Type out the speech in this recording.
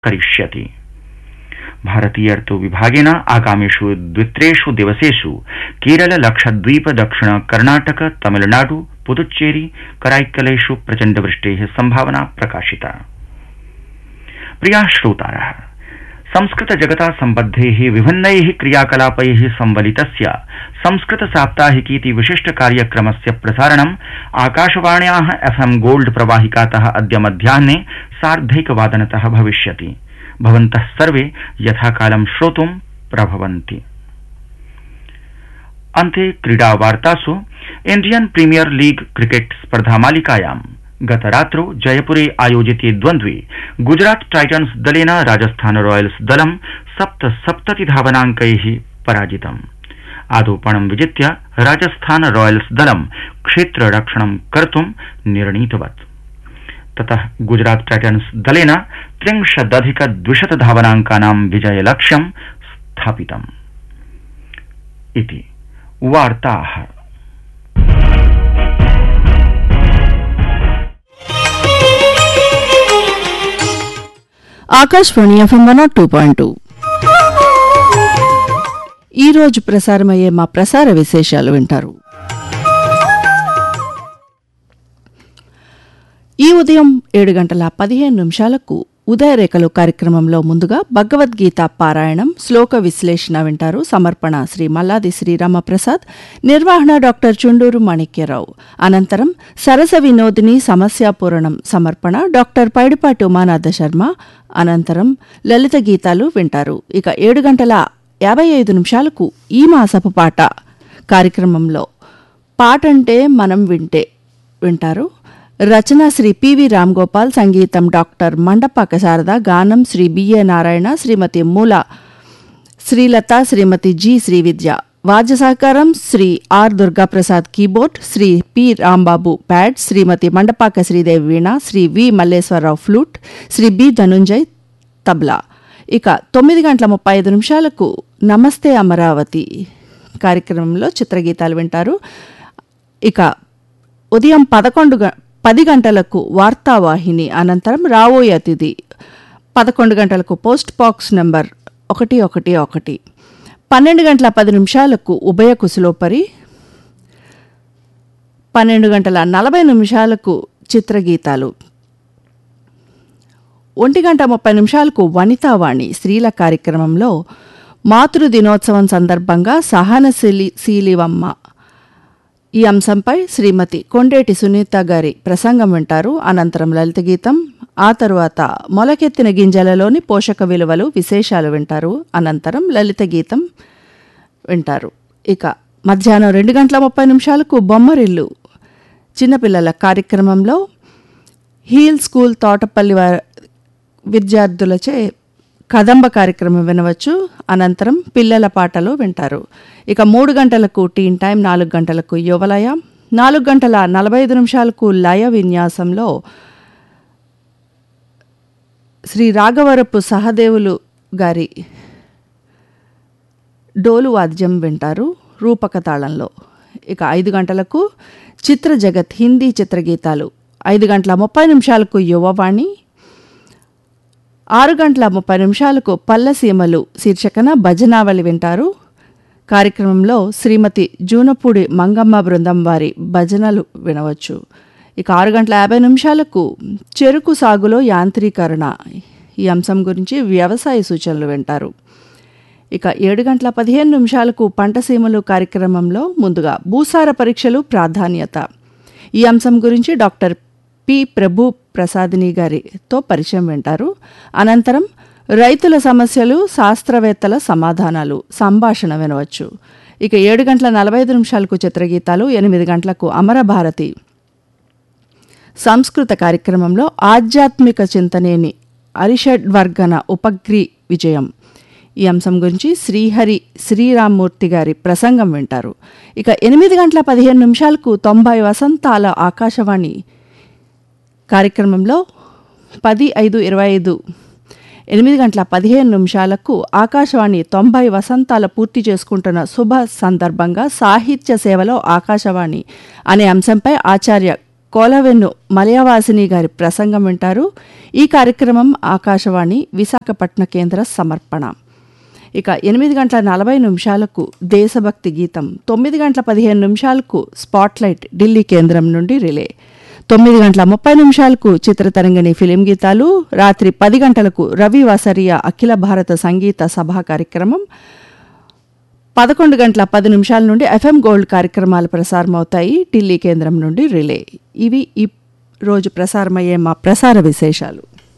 करिष्यति भारतीयर्तु विभागेन आगामिषु द्वित्रेषु दिवसेषु केरल लक्षद्वीप दक्षिण कर्णाटक तमिलनाडु पुदुच्चेरी कराईक्कलेषु प्रचण्डवृष्टेः सम्भावना प्रकाशिता प्रियाः श्रोतारः संस्कृत जगता सम्बद्धैः विभिन्नैः क्रियाकलापैः संवलितस्य संस्कृत साप्ताहिकीति विशिष्ट कार्यक्रमस्य प्रसारणम् आकाशवाण्याः एफएम् गोल्ड प्रवाहिकातः अद्य मध्याह्ने सार्धैकवादनतः भविष्यति भवन्तः सर्वे यथाकालं श्रोतुं प्रभवन्ति अन्ते क्रीडावार्तासु इण्डियन् प्रीमियर लीग क्रिकेट स्पर्धामालिकायां गतरात्रौ जयपुरे आयोजिते द्वन्द्वे गुजरात टाइटन्स दलेन राजस्थान रॉयल्स दलं सप्त सप्तति धावनाङ्कैः पराजितम् आदोपणं विजित्य राजस्थान रॉयल्स दलं क्षेत्ररक्षणं कर्तुं निर्णीतवत् ततः गुजरात टाइटन्स दलेन त्रिंशदधिक द्विशत धावनाङ्कानां विजयलक्ष्यं स्थापितम् इति वार्ताः Akashvani FM one two point two ఈరోజు ప్రసారమయ్యే మా ప్రసార విశేషాలు వింటారు ఈ ఉదయం ఏడు గంటల పదిహేను నిమిషాలకు ఉదయరేఖలు కార్యక్రమంలో ముందుగా భగవద్గీత పారాయణం శ్లోక విశ్లేషణ వింటారు సమర్పణ శ్రీ మల్లాది శ్రీరామప్రసాద్ నిర్వహణ డాక్టర్ చుండూరు మాణిక్యరావు అనంతరం సరస వినోదిని సమస్యాపూరణం సమర్పణ డాక్టర్ పైడిపాటి ఉమానాథ శర్మ అనంతరం లలిత గీతాలు వింటారు ఇక ఏడు గంటల యాభై ఐదు నిమిషాలకు ఈ మాసపు పాట కార్యక్రమంలో పాటంటే మనం వింటే వింటారు రచన శ్రీ పివి రామ్ గోపాల్ సంగీతం డాక్టర్ మండపాక శారద గానం శ్రీ బిఏ నారాయణ శ్రీమతి మూల శ్రీలత శ్రీమతి జి శ్రీవిద్య వాద్య సహకారం Shri R Durgaprasad keyboard Shri P Rambabu pad Shrimati Mandapaka Sridevi veena Shri V Malleswararao flute Shri B Dhanunjay tabla ఇక తొమ్మిది గంటల ముప్పై ఐదు నిమిషాలకు నమస్తే అమరావతి కార్యక్రమంలో చిత్రగీతాలు వింటారు ఇక ఉదయం పదకొండు గ- పది గంటలకు వార్తావాహిని అనంతరం రాబోయే అతిథి పదకొండు గంటలకు పోస్ట్ బాక్స్ నంబర్ ఒకటి ఒకటి ఒకటి పన్నెండు గంటల పది నిమిషాలకు ఉభయ కుశలోపరి పన్నెండు గంటల నలభై నిమిషాలకు చిత్రగీతాలు ఒంటి గంట ముప్పై నిమిషాలకు వనితావాణి స్త్రీల కార్యక్రమంలో మాతృ దినోత్సవం సందర్భంగా సహనశీలి శీలివమ్మ ఈ అంశంపై శ్రీమతి కొండేటి సునీత గారి ప్రసంగం వింటారు అనంతరం లలిత గీతం ఆ తరువాత మొలకెత్తిన గింజలలోని పోషక విలువలు విశేషాలు వింటారు అనంతరం లలిత గీతం వింటారు ఇక మధ్యాహ్నం రెండు గంటల ముప్పై నిమిషాలకు బొమ్మరిల్లు చిన్నపిల్లల కార్యక్రమంలో హీల్ స్కూల్ తోటపల్లి వారి విద్యార్థులచే కదంబ కార్యక్రమం వినవచ్చు అనంతరం పిల్లల పాటలు వింటారు ఇక మూడు గంటలకు టీన్ టైం నాలుగు గంటలకు యువలయ నాలుగు గంటల నలభై ఐదు నిమిషాలకు లయ విన్యాసంలో శ్రీ రాఘవరపు సహదేవులు గారి డోలు వాద్యం వింటారు రూపక తాళంలో ఇక ఐదు గంటలకు చిత్ర జగత్ హిందీ చిత్రగీతాలు ఐదు గంటల ముప్పై నిమిషాలకు యువవాణి ఆరు గంటల ముప్పై నిమిషాలకు పల్లసీమలు శీర్షికన భజనావళి వింటారు కార్యక్రమంలో శ్రీమతి జూనపూడి మంగమ్మ బృందం వారి భజనలు వినవచ్చు ఇక ఆరు గంటల యాభై నిమిషాలకు చెరుకు సాగులో యాంత్రీకరణ ఈ అంశం గురించి వ్యవసాయ సూచనలు వింటారు ఇక ఏడు గంటల పదిహేను నిమిషాలకు పంటసీమలు కార్యక్రమంలో ముందుగా భూసార పరీక్షలు ప్రాధాన్యత ఈ అంశం గురించి డాక్టర్ పి ప్రభు ప్రసాదిని గారితో పరిచయం వింటారు అనంతరం రైతుల సమస్యలు శాస్త్రవేత్తల సమాధానాలు సంభాషణ వినవచ్చు ఇక ఏడు గంటల నలభై ఐదు నిమిషాలకు చిత్రగీతాలు ఎనిమిది గంటలకు అమరభారతి సంస్కృత కార్యక్రమంలో ఆధ్యాత్మిక చింతనేని అరిషడ్వర్గన ఉపగ్రి విజయం ఈ అంశం గురించి శ్రీహరి శ్రీరామ్మూర్తి గారి ప్రసంగం వింటారు ఇక ఎనిమిది గంటల పదిహేను నిమిషాలకు తొంభై వసంతాల ఆకాశవాణి కార్యక్రమంలో పది ఐదు ఇరవై ఐదు ఎనిమిది గంటల పదిహేను నిమిషాలకు ఆకాశవాణి తొంభై వసంతాల పూర్తి చేసుకుంటున్న శుభ సందర్భంగా సాహిత్య సేవలో ఆకాశవాణి అనే అంశంపై ఆచార్య కోలవెన్ను మలయవాసిని గారి ప్రసంగం వింటారు ఈ కార్యక్రమం ఆకాశవాణి విశాఖపట్న కేంద్ర సమర్పణ ఇక ఎనిమిది గంటల నలభై నిమిషాలకు దేశభక్తి గీతం తొమ్మిది గంటల పదిహేను నిమిషాలకు స్పాట్లైట్ ఢిల్లీ కేంద్రం నుండి రిలే తొమ్మిది గంటల ముప్పై నిమిషాలకు చిత్రతరంగిణి ఫిలిం గీతాలు రాత్రి పది గంటలకు రవి వాసరియ అఖిల భారత సంగీత సభా కార్యక్రమం పదకొండు గంటల పది నిమిషాల నుండి ఎఫ్ఎం గోల్డ్ కార్యక్రమాలు ప్రసారమవుతాయి ఢిల్లీ కేంద్రం నుండి రిలే ఇవి ఈ రోజు ప్రసారమయ్యే మా ప్రసార విశేషాలు